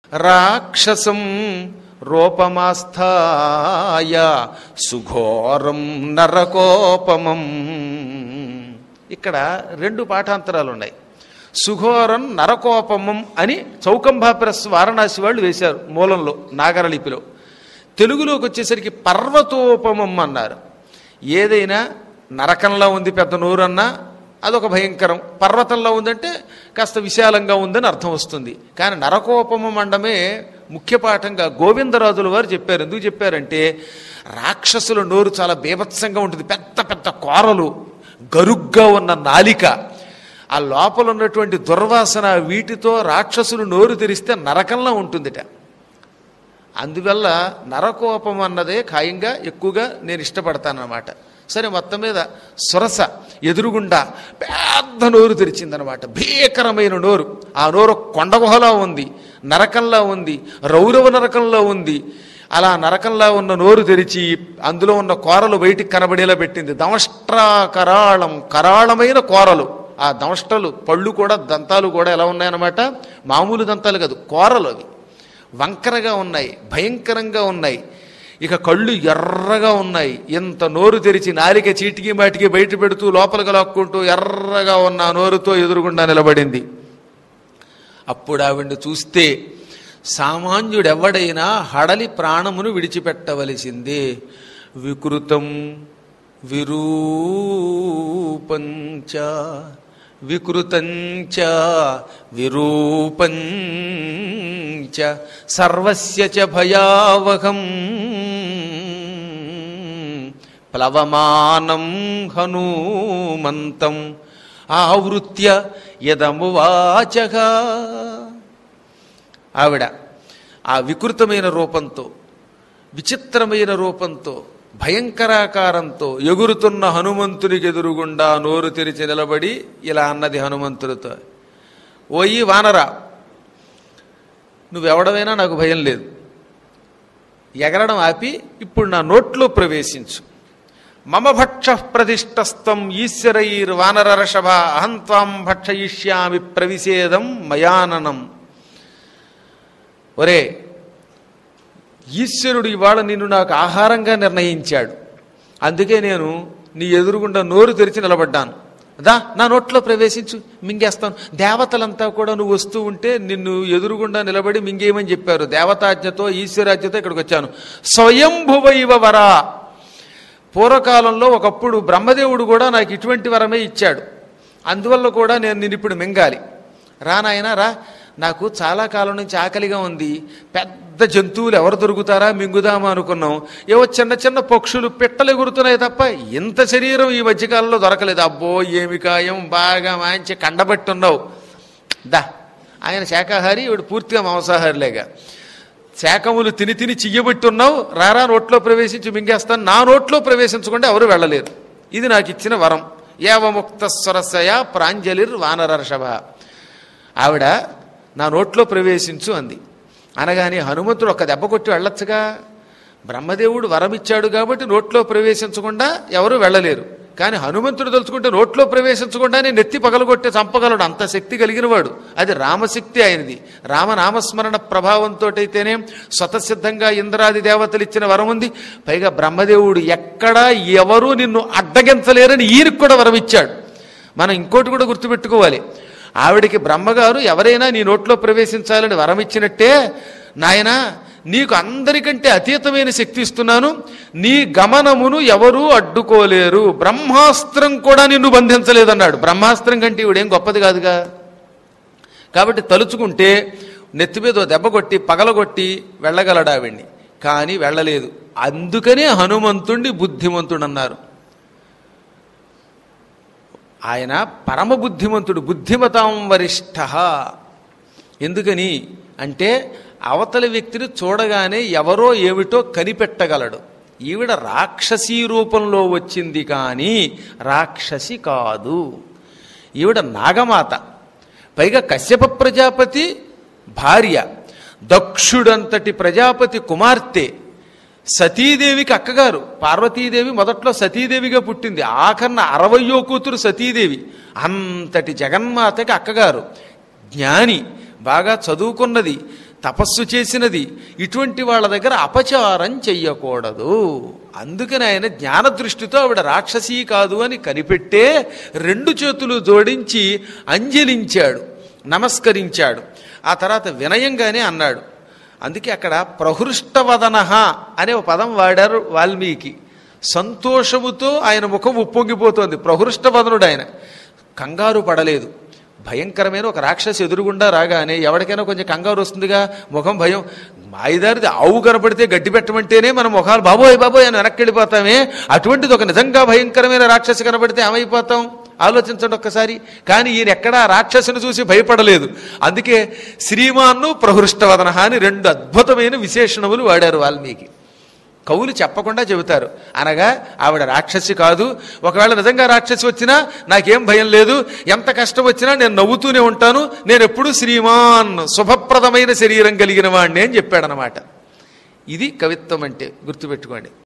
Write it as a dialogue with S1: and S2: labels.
S1: రాక్షసం రూపమాస్థాయ సుఘోరం నరకోపమం ఇక్కడ రెండు పాఠాంతరాలు ఉన్నాయి సుఘోరం నరకోపమం అని చౌకంబా ప్రెస్ వారణాసి వాళ్ళు వేశారు మూలంలో నాగరలిపిలో తెలుగులోకి వచ్చేసరికి పర్వతోపమం అన్నారు ఏదైనా నరకంలో ఉంది పెద్ద నోరన్నా అదొక భయంకరం పర్వతంలో ఉందంటే కాస్త విశాలంగా ఉందని అర్థం వస్తుంది కానీ నరకోపమ మండమే ముఖ్య పాఠంగా గోవిందరాజుల వారు చెప్పారు ఎందుకు చెప్పారంటే రాక్షసుల నోరు చాలా బీభత్సంగా ఉంటుంది పెద్ద పెద్ద కోరలు గరుగ్గా ఉన్న నాలిక ఆ లోపల ఉన్నటువంటి దుర్వాసన వీటితో రాక్షసులు నోరు తెరిస్తే నరకంలో ఉంటుందిట అందువల్ల నరకోపం అన్నదే ఖాయంగా ఎక్కువగా నేను ఇష్టపడతానన్నమాట సరే మొత్తం మీద సురస ఎదురుగుండా పెద్ద నోరు తెరిచిందనమాట భీకరమైన నోరు ఆ నోరు కొండగుహలో ఉంది నరకంలో ఉంది రౌరవ నరకంలో ఉంది అలా నరకంలో ఉన్న నోరు తెరిచి అందులో ఉన్న కోరలు బయటికి కనబడేలా పెట్టింది దంష్ట్రా కరాళం కరాళమైన కోరలు ఆ దంష్టలు పళ్ళు కూడా దంతాలు కూడా ఎలా ఉన్నాయన్నమాట మామూలు దంతాలు కాదు కోరలు అవి వంకరగా ఉన్నాయి భయంకరంగా ఉన్నాయి ఇక కళ్ళు ఎర్రగా ఉన్నాయి ఎంత నోరు తెరిచి నాలిక చీటికి మాటికి బయట పెడుతూ లోపలికి లాక్కుంటూ ఎర్రగా ఉన్న ఆ నోరుతో ఎదురుగుండా నిలబడింది అప్పుడు ఆవిడ్ని చూస్తే సామాన్యుడెవ్వడైనా హడలి ప్రాణమును విడిచిపెట్టవలసిందే వికృతం విరూపంచ వికృతంచ విరూపంచ సర్వస్య చ భయావహం ప్లవమానం హనుమంతం ఆవృత్య యదమువాచగా ఆవిడ ఆ వికృతమైన రూపంతో విచిత్రమైన రూపంతో భయంకరాకారంతో ఎగురుతున్న హనుమంతునికి ఎదురుగుండా నోరు తెరిచి నిలబడి ఇలా అన్నది హనుమంతుడితో ఓయి వానరా నువ్వెవడమైనా నాకు భయం లేదు ఎగరడం ఆపి ఇప్పుడు నా నోట్లో ప్రవేశించు మమ భక్ష ప్రతిష్టస్థం ఈశ్వరైర్ వానరర్షభ అహంత్వాం భక్షయిష్యామి ప్రవిసేదం మయాననం ఒరే ఈశ్వరుడు ఇవాళ నిన్ను నాకు ఆహారంగా నిర్ణయించాడు అందుకే నేను నీ ఎదురుగుండా నోరు తెరిచి నిలబడ్డాను దా నా నోట్లో ప్రవేశించు మింగేస్తాను దేవతలంతా కూడా నువ్వు వస్తూ ఉంటే నిన్ను ఎదురుగుండా నిలబడి మింగేయమని చెప్పారు దేవతాజ్ఞతో ఈశ్వరాజ్ఞతో ఇక్కడికి వచ్చాను స్వయంభువైవ వరా పూర్వకాలంలో ఒకప్పుడు బ్రహ్మదేవుడు కూడా నాకు ఇటువంటి వరమే ఇచ్చాడు అందువల్ల కూడా నేను నేను ఇప్పుడు మింగాలి రా నాయనా రా నాకు చాలా కాలం నుంచి ఆకలిగా ఉంది పెద్ద జంతువులు ఎవరు దొరుకుతారా మింగుదామా అనుకున్నాం ఏవో చిన్న చిన్న పక్షులు పిట్టలు ఎగురుతున్నాయి తప్ప ఇంత శరీరం ఈ మధ్యకాలంలో దొరకలేదు అబ్బో ఏమి కాయం బాగా మంచి కండబట్టి ఉన్నావు దా ఆయన శాకాహారి ఇవిడు పూర్తిగా మాంసాహారిలేగా శాకములు తిని తిని చియ్యబెట్టి ఉన్నావు రారా నోట్లో ప్రవేశించి మింగేస్తాను నా నోట్లో ప్రవేశించకుండా ఎవరు వెళ్ళలేరు ఇది నాకు ఇచ్చిన వరం ఏవముక్త స్వరసయ ప్రాంజలిర్ వానరర్షభ ఆవిడ నా నోట్లో ప్రవేశించు అంది అనగానే హనుమంతుడు ఒక దెబ్బ కొట్టి వెళ్ళొచ్చుగా బ్రహ్మదేవుడు వరం ఇచ్చాడు కాబట్టి నోట్లో ప్రవేశించకుండా ఎవరు వెళ్ళలేరు కానీ హనుమంతుడు తలుచుకుంటే నోట్లో ప్రవేశించకుండానే నెత్తి పగలగొట్టే చంపగలడు అంత శక్తి కలిగిన వాడు అది రామశక్తి ఆయనది రామనామస్మరణ ప్రభావంతో అయితేనే స్వతసిద్ధంగా ఇంద్రాది దేవతలు ఇచ్చిన వరం ఉంది పైగా బ్రహ్మదేవుడు ఎక్కడా ఎవరూ నిన్ను అడ్డగించలేరని ఈయనకు కూడా వరం ఇచ్చాడు మనం ఇంకోటి కూడా గుర్తుపెట్టుకోవాలి ఆవిడికి బ్రహ్మగారు ఎవరైనా నీ నోట్లో ప్రవేశించాలని వరం ఇచ్చినట్టే నాయనా నీకు అందరికంటే అతీతమైన శక్తి ఇస్తున్నాను నీ గమనమును ఎవరూ అడ్డుకోలేరు బ్రహ్మాస్త్రం కూడా నిన్ను బంధించలేదన్నాడు బ్రహ్మాస్త్రం కంటే ఇవిడేం గొప్పది కాదుగా కాబట్టి తలుచుకుంటే నెత్తి మీద ఓ దెబ్బ కొట్టి పగలగొట్టి వెళ్ళగలడు ఆవిడ్ని కానీ వెళ్ళలేదు అందుకనే హనుమంతుణ్ణి బుద్ధిమంతుడు అన్నారు ఆయన పరమ బుద్ధిమంతుడు బుద్ధిమతాం వరిష్ఠ ఎందుకని అంటే అవతలి వ్యక్తిని చూడగానే ఎవరో ఏమిటో కనిపెట్టగలడు ఈవిడ రాక్షసీ రూపంలో వచ్చింది కానీ రాక్షసి కాదు ఈవిడ నాగమాత పైగా కశ్యప ప్రజాపతి భార్య దక్షుడంతటి ప్రజాపతి కుమార్తె సతీదేవికి అక్కగారు పార్వతీదేవి మొదట్లో సతీదేవిగా పుట్టింది ఆఖరణ అరవయో కూతురు సతీదేవి అంతటి జగన్మాతకి అక్కగారు జ్ఞాని బాగా చదువుకున్నది తపస్సు చేసినది ఇటువంటి వాళ్ళ దగ్గర అపచారం చెయ్యకూడదు అందుకని ఆయన జ్ఞానదృష్టితో ఆవిడ రాక్షసీ కాదు అని కనిపెట్టే రెండు చేతులు జోడించి అంజలించాడు నమస్కరించాడు ఆ తర్వాత వినయంగానే అన్నాడు అందుకే అక్కడ ప్రహృష్టవదన అనే ఒక పదం వాడారు వాల్మీకి సంతోషముతో ఆయన ముఖం ఉప్పొంగిపోతోంది ప్రహృష్టవదనుడు ఆయన కంగారు పడలేదు భయంకరమైన ఒక రాక్షసి ఎదురుగుండా రాగానే ఎవరికైనా కొంచెం కంగారు వస్తుందిగా ముఖం భయం మాయిదారిది ఆవు కనపడితే గడ్డి పెట్టమంటేనే మన ముఖాలు బాబోయ్ బాబోయ్ అని వెనక్కి వెళ్ళిపోతామే అటువంటిది ఒక నిజంగా భయంకరమైన రాక్షసి కనపడితే ఏమైపోతాం ఆలోచించండి ఒక్కసారి కానీ ఈయన ఎక్కడా రాక్షసుని చూసి భయపడలేదు అందుకే శ్రీమాన్ను ప్రహృష్టవదన అని రెండు అద్భుతమైన విశేషణములు వాడారు వాల్మీకి కవులు చెప్పకుండా చెబుతారు అనగా ఆవిడ రాక్షసి కాదు ఒకవేళ నిజంగా రాక్షసి వచ్చినా నాకేం భయం లేదు ఎంత కష్టం వచ్చినా నేను నవ్వుతూనే ఉంటాను నేను ఎప్పుడూ శ్రీమాన్ శుభప్రదమైన శరీరం కలిగిన వాడిని అని చెప్పాడనమాట ఇది కవిత్వం అంటే గుర్తుపెట్టుకోండి